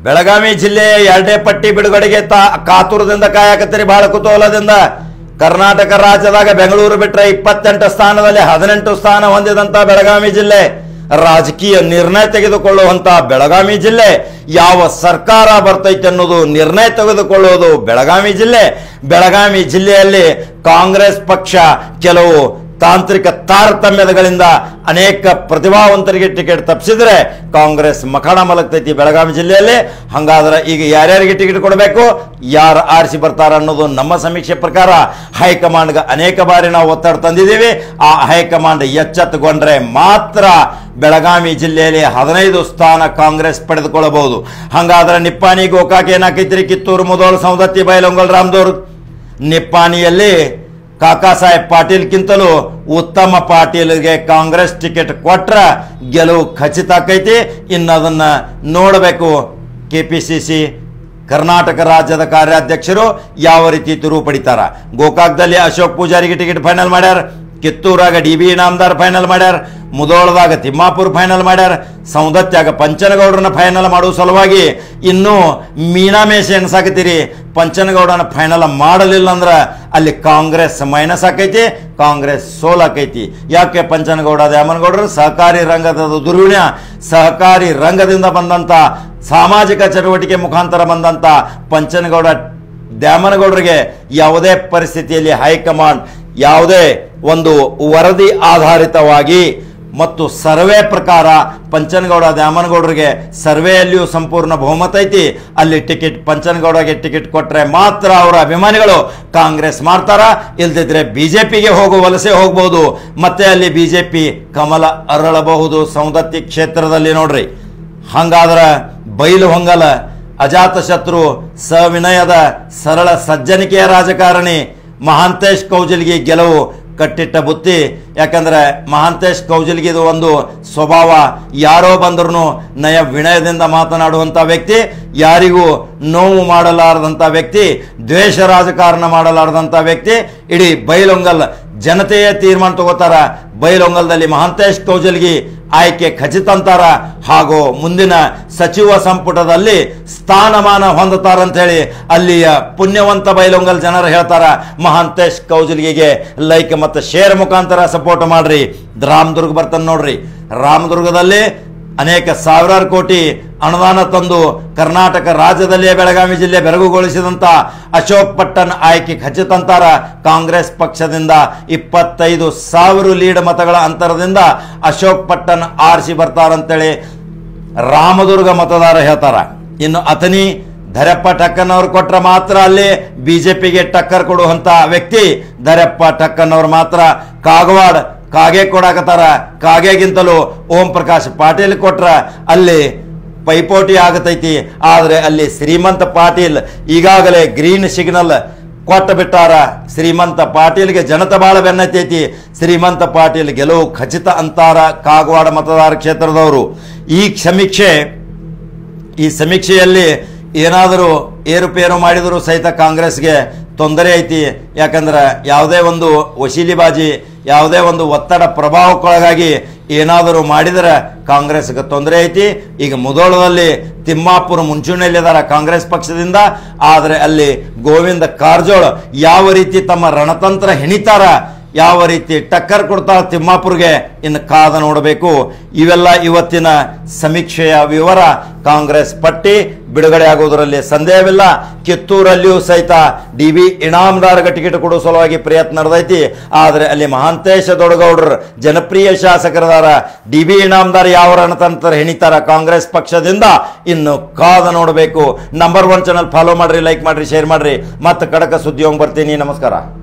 ಬೆಳಗಾವಿ ಜಿಲ್ಲೆಯ ಎರಡೇ ಪಟ್ಟಿ ಬಿಡುಗಡೆಗೆ ತಾ ಕಾತುರದಿಂದ ಕಾಯಕತ್ತರಿ ಬಹಳ ಕುತೂಹಲದಿಂದ ಕರ್ನಾಟಕ ರಾಜ್ಯದಾಗ ಬೆಂಗಳೂರು ಬಿಟ್ಟರೆ ಇಪ್ಪತ್ತೆಂಟು ಸ್ಥಾನದಲ್ಲಿ ಹದಿನೆಂಟು ಸ್ಥಾನ ಹೊಂದಿದಂತ ಬೆಳಗಾವಿ ಜಿಲ್ಲೆ ರಾಜಕೀಯ ನಿರ್ಣಯ ತೆಗೆದುಕೊಳ್ಳುವಂತ ಬೆಳಗಾವಿ ಜಿಲ್ಲೆ ಯಾವ ಸರ್ಕಾರ ಬರ್ತೈತೆ ಅನ್ನೋದು ನಿರ್ಣಯ ತೆಗೆದುಕೊಳ್ಳುವುದು ಬೆಳಗಾವಿ ಜಿಲ್ಲೆ ಬೆಳಗಾವಿ ಜಿಲ್ಲೆಯಲ್ಲಿ ಕಾಂಗ್ರೆಸ್ ಪಕ್ಷ ಕೆಲವು ತಾಂತ್ರಿಕ ತಾರತಮ್ಯಗಳಿಂದ ಅನೇಕ ಪ್ರತಿಭಾವಂತರಿಗೆ ಟಿಕೆಟ್ ತಪ್ಪಿಸಿದ್ರೆ ಕಾಂಗ್ರೆಸ್ ಮಖಾಣ ಮಲಗ್ತೈತಿ ಬೆಳಗಾವಿ ಜಿಲ್ಲೆಯಲ್ಲಿ ಹಂಗಾದ್ರೆ ಈಗ ಯಾರ್ಯಾರಿಗೆ ಟಿಕೆಟ್ ಕೊಡಬೇಕು ಯಾರು ಆರಿಸಿ ಬರ್ತಾರ ಅನ್ನೋದು ನಮ್ಮ ಸಮೀಕ್ಷೆ ಪ್ರಕಾರ ಹೈಕಮಾಂಡ್ಗೆ ಅನೇಕ ಬಾರಿ ನಾವು ಒತ್ತಡ ತಂದಿದ್ದೀವಿ ಆ ಹೈಕಮಾಂಡ್ ಎಚ್ಚೆತ್ತುಕೊಂಡ್ರೆ ಮಾತ್ರ ಬೆಳಗಾವಿ ಜಿಲ್ಲೆಯಲ್ಲಿ ಹದಿನೈದು ಸ್ಥಾನ ಕಾಂಗ್ರೆಸ್ ಪಡೆದುಕೊಳ್ಳಬಹುದು ಹಂಗಾದ್ರೆ ನಿಪ್ಪಾಣಿ ಗೋಕಾಕ್ ಏನಾಕೈತ್ರಿ ಕಿತ್ತೂರು ಮುದೋಳು ಸೌದತ್ತಿ ಬೈಲೊಂಗಲ್ ರಾಮದೂರ್ ನಿಪ್ಪಾಣಿಯಲ್ಲಿ ಕಾಕಾ ಸಾಹೇಬ್ ಪಾಟೀಲ್ಗಿಂತಲೂ ಉತ್ತಮ ಪಾಟೀಲ್ಗೆ ಕಾಂಗ್ರೆಸ್ ಟಿಕೆಟ್ ಕೊಟ್ರ ಗೆಲುವು ಖಚಿತ ಆಕೈತಿ ಇನ್ನು ಅದನ್ನ ನೋಡಬೇಕು K P C C Karnataka ರಾಜ್ಯದ ಕಾರ್ಯಾಧ್ಯಕ್ಷರು ಯಾವ ರೀತಿ ತಿರುವು ಪಡಿತಾರ ಗೋಕಾಕ್ದಲ್ಲಿ ಅಶೋಕ್ ಪೂಜಾರಿಗೆ ಟಿಕೆಟ್ ಫೈನಲ್ ಮಾಡ್ಯಾರ ಕಿತ್ತೂರಾಗ ಡಿ ಬಿ ಇನಾಮ್ದಾರ್ ಫೈನಲ್ ಮಾಡ್ಯಾರ ಮುದೋಳದಾಗ ತಿಮ್ಮಾಪುರ್ ಫೈನಲ್ ಮಾಡ್ಯಾರ ಸೌದತ್ಯಾಗ ಪಂಚನಗೌಡರನ್ನ ಫೈನಲ್ ಮಾಡುವ ಸಲುವಾಗಿ ಇನ್ನೂ ಮೀನಾಮೇಷ ಎನ್ಸಾಕತ್ತೀರಿ ಪಂಚನಗೌಡನ ಫೈನಲ್ ಮಾಡಲಿಲ್ಲ ಅಂದ್ರೆ ಅಲ್ಲಿ ಕಾಂಗ್ರೆಸ್ ಮೈನಸ್ ಆಕೈತಿ ಕಾಂಗ್ರೆಸ್ ಸೋಲಾಕೈತಿ ಯಾಕೆ ಪಂಚನಗೌಡ ದ್ಯಾಮನಗೌಡರು ಸಹಕಾರಿ ರಂಗದ ದುರ್ವಿಣ ಸಹಕಾರಿ ರಂಗದಿಂದ ಬಂದಂತ ಸಾಮಾಜಿಕ ಚಟುವಟಿಕೆ ಮುಖಾಂತರ ಬಂದಂತ ಪಂಚನಗೌಡ ದ್ಯಾಮನಗೌಡರಿಗೆ ಯಾವುದೇ ಪರಿಸ್ಥಿತಿಯಲ್ಲಿ ಹೈಕಮಾಂಡ್ ಯಾವುದೇ ಒಂದು ವರದಿ ಆಧಾರಿತವಾಗಿ ಮತ್ತು ಸರ್ವೆ ಪ್ರಕಾರ ಪಂಚನಗೌಡ ದ್ಯಾಮನಗೌಡರಿಗೆ ಸರ್ವೆಯಲ್ಲಿಯೂ ಸಂಪೂರ್ಣ ಬಹುಮತ ಐತಿ ಅಲ್ಲಿ ಟಿಕೆಟ್ ಪಂಚನಗೌಡಗೆ ಟಿಕೆಟ್ ಕೊಟ್ಟರೆ ಮಾತ್ರ ಅವರ ಅಭಿಮಾನಿಗಳು ಕಾಂಗ್ರೆಸ್ ಮಾಡ್ತಾರ ಇಲ್ದಿದ್ರೆ ಬಿಜೆಪಿಗೆ ಹೋಗೋ ವಲಸೆ ಹೋಗ್ಬೋದು ಮತ್ತೆ ಅಲ್ಲಿ ಬಿಜೆಪಿ ಕಮಲ ಅರಳಬಹುದು ಸೌದತ್ತಿ ಕ್ಷೇತ್ರದಲ್ಲಿ ನೋಡ್ರಿ ಹಂಗಾದ್ರ ಬೈಲು ಹೊಂಗಲ ಅಜಾತ ಶತ್ರು ಸವಿನಯದ ಸರಳ ಸಜ್ಜನಿಕೆಯ ರಾಜಕಾರಣಿ ಮಹಾಂತೇಶ್ ಕೌಜಲ್ಗಿ ಗೆಲುವು ಕಟ್ಟಿಟ್ಟ ಬುತ್ತಿ ಯಾಕಂದ್ರೆ ಮಹಾಂತೇಶ್ ಕೌಜಲ್ಗಿದು ಒಂದು ಸ್ವಭಾವ ಯಾರೋ ಬಂದ್ರು ನಯ ವಿನಯದಿಂದ ಮಾತನಾಡುವಂಥ ವ್ಯಕ್ತಿ ಯಾರಿಗೂ ನೋವು ಮಾಡಲಾರದಂಥ ವ್ಯಕ್ತಿ ದ್ವೇಷ ರಾಜಕಾರಣ ಮಾಡಲಾರದಂಥ ವ್ಯಕ್ತಿ ಇಡೀ ಬೈಲೊಂಗಲ್ ಜನತೆಯೇ ತೀರ್ಮಾನ ತಗೋತಾರ ಬೈಲೊಂಗಲ್ದಲ್ಲಿ ಮಹಾಂತೇಶ್ ಕೌಜಲ್ಗಿ ಆಯ್ಕೆ ಖಚಿತ ಅಂತಾರ ಹಾಗೂ ಮುಂದಿನ ಸಚಿವ ಸಂಪುಟದಲ್ಲಿ ಸ್ಥಾನಮಾನ ಹೊಂದುತ್ತಾರಂತ ಹೇಳಿ ಅಲ್ಲಿಯ ಪುಣ್ಯವಂತ ಬೈಲೊಂಗಲ್ ಜನರು ಹೇಳ್ತಾರ ಮಹಾಂತೇಶ್ ಕೌಜಲ್ಗಿಗೆ ಲೈಕ್ ಮತ್ತು ಶೇರ್ ಮುಖಾಂತರ ಸಪೋರ್ಟ್ ಮಾಡ್ರಿ ರಾಮದುರ್ಗ ಬರ್ತಾನೆ ನೋಡ್ರಿ ರಾಮದುರ್ಗದಲ್ಲಿ ಅನೇಕ ಸಾವಿರಾರು ಕೋಟಿ ಅನುದಾನ ತಂದು ಕರ್ನಾಟಕ ರಾಜ್ಯದಲ್ಲಿಯೇ ಬೆಳಗಾವಿ ಜಿಲ್ಲೆ ಬೆರಗುಗೊಳಿಸಿದಂತ ಅಶೋಕ್ ಪಟ್ಟಣ್ ಆಯ್ಕೆ ಖಚಿತ ಅಂತಾರ ಕಾಂಗ್ರೆಸ್ ಪಕ್ಷದಿಂದ ಇಪ್ಪತ್ತೈದು ಸಾವಿರ ಲೀಡ್ ಮತಗಳ ಅಂತರದಿಂದ ಅಶೋಕ್ ಪಟ್ಟಣ್ ಆರಿಸಿ ಬರ್ತಾರಂತೇಳಿ ರಾಮದುರ್ಗ ಮತದಾರ ಹೇಳ್ತಾರ ಇನ್ನು ಅಥನಿ ಧರಪ್ಪ ಟಕ್ಕನ್ ಅವ್ರು ಕೊಟ್ರೆ ಮಾತ್ರ ಅಲ್ಲಿ ಬಿಜೆಪಿಗೆ ಟಕ್ಕರ್ ಕೊಡುವಂತ ವ್ಯಕ್ತಿ ಧರಪ್ಪ ಟಕ್ಕನ್ ಅವ್ರು ಮಾತ್ರ ಕಾಗವಾಡ ಕಾಗೆ ಕೊಡಾಕತ್ತಾರ ಕಾಗೆಗಿಂತಲೂ ಓಂ ಪ್ರಕಾಶ್ ಪಾಟೀಲ್ ಕೊಟ್ರ ಅಲ್ಲಿ ಪೈಪೋಟಿ ಆಗತೈತಿ ಆದರೆ ಅಲ್ಲಿ ಶ್ರೀಮಂತ ಪಾಟೀಲ್ ಈಗಾಗಲೇ ಗ್ರೀನ್ ಸಿಗ್ನಲ್ ಕೊಟ್ಟು ಬಿಟ್ಟಾರ ಶ್ರೀಮಂತ ಪಾಟೀಲ್ಗೆ ಜನತ ಬಾಳ ಬೆನ್ನತ್ತೈತಿ ಶ್ರೀಮಂತ ಪಾಟೀಲ್ ಗೆಲುವು ಖಚಿತ ಅಂತಾರ ಕಾಗವಾಡ ಮತದಾರ ಕ್ಷೇತ್ರದವರು ಈ ಸಮೀಕ್ಷೆ ಈ ಸಮೀಕ್ಷೆಯಲ್ಲಿ ಏನಾದರೂ ಏರುಪೇರು ಮಾಡಿದರೂ ಸಹಿತ ಕಾಂಗ್ರೆಸ್ಗೆ ತೊಂದರೆ ಐತಿ ಯಾಕಂದ್ರೆ ಯಾವುದೇ ಒಂದು ವಶೀಲಿಬಾಜಿ ಯಾವುದೇ ಒಂದು ಒತ್ತಡ ಪ್ರಭಾವಕ್ಕೊಳಗಾಗಿ ಏನಾದರೂ ಮಾಡಿದರೆ ಕಾಂಗ್ರೆಸ್ಗೆ ತೊಂದರೆ ಐತಿ ಈಗ ಮುದೋಳದಲ್ಲಿ ತಿಮ್ಮಾಪುರ ಮುಂಚೂಣಿಯಲ್ಲಿದ್ದಾರೆ ಕಾಂಗ್ರೆಸ್ ಪಕ್ಷದಿಂದ ಆದರೆ ಅಲ್ಲಿ ಗೋವಿಂದ ಕಾರಜೋಳ ಯಾವ ರೀತಿ ತಮ್ಮ ರಣತಂತ್ರ ಹೆಣಿತಾರ ಯಾವ ರೀತಿ ಟಕ್ಕರ್ ಕೊಡ್ತಾರ ತಿಮ್ಮಾಪುರ್ಗೆ ಇನ್ನು ಕಾದ ನೋಡಬೇಕು ಇವೆಲ್ಲ ಇವತ್ತಿನ ಸಮೀಕ್ಷೆಯ ವಿವರ ಕಾಂಗ್ರೆಸ್ ಪಟ್ಟಿ ಬಿಡುಗಡೆ ಆಗುವುದರಲ್ಲಿ ಸಂದೇಹವಿಲ್ಲ ಕಿತ್ತೂರಲ್ಲಿಯೂ ಸಹಿತ ಡಿ ಬಿ ಇನಾಮದಾರ್ಗೆ ಟಿಕೆಟ್ ಕೊಡುವ ಸಲುವಾಗಿ ಪ್ರಯತ್ನ ನಡೆದೈತಿ ಆದರೆ ಅಲ್ಲಿ ಮಹಾಂತೇಶ ದೊಡಗೌಡರು ಜನಪ್ರಿಯ ಶಾಸಕರದಾರ ಡಿ ಬಿ ಇನಾಮದಾರ್ ಯಾವ ರಣತಂತ್ರ ಹೆಣಿತಾರ ಕಾಂಗ್ರೆಸ್ ಪಕ್ಷದಿಂದ ಇನ್ನು ಕಾದ ನೋಡಬೇಕು ನಂಬರ್ ಒನ್ ಚಾನಲ್ ಫಾಲೋ ಮಾಡ್ರಿ ಲೈಕ್ ಮಾಡ್ರಿ ಶೇರ್ ಮಾಡ್ರಿ ಮತ್ತೆ ಕಡಕ ಸುದ್ದಿ ಹೋಗಿ ಬರ್ತೀನಿ ನಮಸ್ಕಾರ